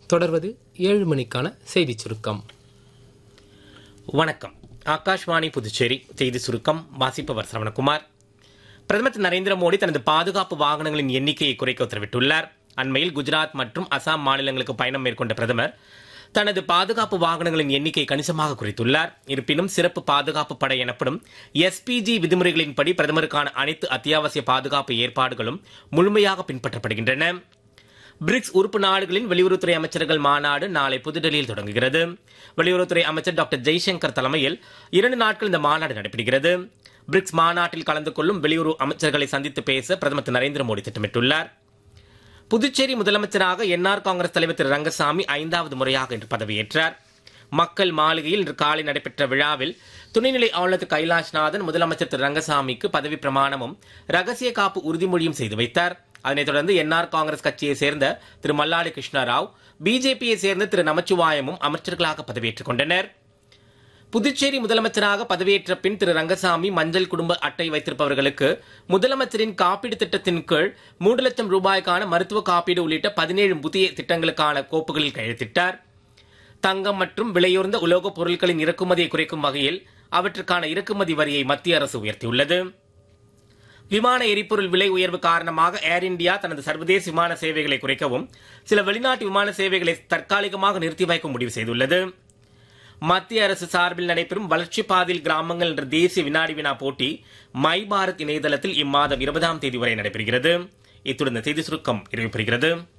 தொடர்வது ஏழு மணிக்கான செய்திச் சுருக்கம் வணக்கம் ஆகாஷ்வாணி புதுச்சேரி செய்தி சுருக்கம் வாசிப்பவர் சரவணகுமார் பிரதமர் திரு நரேந்திர மோடி தனது பாதுகாப்பு வாகனங்களின் எண்ணிக்கையை குறைக்க உத்தரவிட்டுள்ளார் அண்மையில் குஜராத் மற்றும் அசாம் மாநிலங்களுக்கு பயணம் மேற்கொண்ட பிரதமர் தனது பாதுகாப்பு வாகனங்களின் எண்ணிக்கையை கணிசமாக குறைத்துள்ளார் இருப்பினும் சிறப்பு பாதுகாப்பு படை எனப்படும் எஸ்பிஜி விதிமுறைகளின்படி பிரதமருக்கான அனைத்து அத்தியாவசிய பாதுகாப்பு ஏற்பாடுகளும் முழுமையாக பின்பற்றப்படுகின்றன பிரிக்ஸ் உறுப்பு நாடுகளின் வெளியுறவுத்துறை அமைச்சர்கள் மாநாடு நாளை புதுடெல்லியில் தொடங்குகிறது வெளியுறவுத்துறை அமைச்சர் டாக்டர் ஜெய்சங்கர் தலைமையில் இரண்டு நாட்கள் இந்த மாநாடு நடைபெறுகிறது பிரிக்ஸ் மாநாட்டில் கலந்து கொள்ளும் வெளியுறவு அமைச்சர்களை சந்தித்து பேச பிரதமர் திரு நரேந்திர மோடி திட்டமிட்டுள்ளார் புதுச்சேரி முதலமைச்சராக என்ஆர் காங்கிரஸ் தலைவர் திரு ரங்கசாமி ஐந்தாவது முறையாக இன்று பதவியேற்றார் மக்கள் மாளிகையில் இன்று காலை நடைபெற்ற விழாவில் துணைநிலை ஆளுநர் திரு கைலாஷ்நாதன் முதலமைச்சர் திரு ரங்கசாமிக்கு பதவி பிரமாணமும் ரகசிய காப்பு உறுதிமொழியும் செய்து வைத்தார் அதனைத் தொடர்ந்து என்ஆர் காங்கிரஸ் கட்சியை சேர்ந்த திரு மல்லாடி கிருஷ்ணராவ் பிஜேபியை சேர்ந்த திரு நமச்சிவாயமும் அமைச்சர்களாக பதவியேற்றுக் கொண்டனர் புதுச்சேரி முதலமைச்சராக பதவியேற்ற பின் திரு ரங்கசாமி மஞ்சள் குடும்ப அட்டை வைத்திருப்பவர்களுக்கு முதலமைச்சரின் காப்பீடு திட்டத்தின் கீழ் மூன்று லட்சம் ரூபாய்க்கான மருத்துவ காப்பீடு உள்ளிட்ட பதினேழு புதிய திட்டங்களுக்கான கோப்புகளில் கையெழுத்திட்டார் தங்கம் மற்றும் விலையுயர்ந்த உலோகப் பொருட்களின் இறக்குமதியை குறைக்கும் வகையில் அவற்றுக்கான இறக்குமதி வரியை மத்திய அரசு உயர்த்தியுள்ளது விமான எரிபொருள் விலை உயர்வு காரணமாக ஏர் இந்தியா தனது சர்வதேச விமான சேவைகளை குறைக்கவும் சில வெளிநாட்டு விமான சேவைகளை தற்காலிகமாக நிறுத்தி வைக்க முடிவு செய்துள்ளது மத்திய அரசு சார்பில் நடைபெறும் வளர்ச்சி பாதையில் கிராமங்கள் என்ற தேசிய வினாடி வினா போட்டி மை பாரத் இணையதளத்தில் இம்மாதம் இருபதாம் தேதி வரை நடைபெறுகிறது இத்துடன் இந்த செய்தி சுருக்கம் நிறைவு பெறுகிறது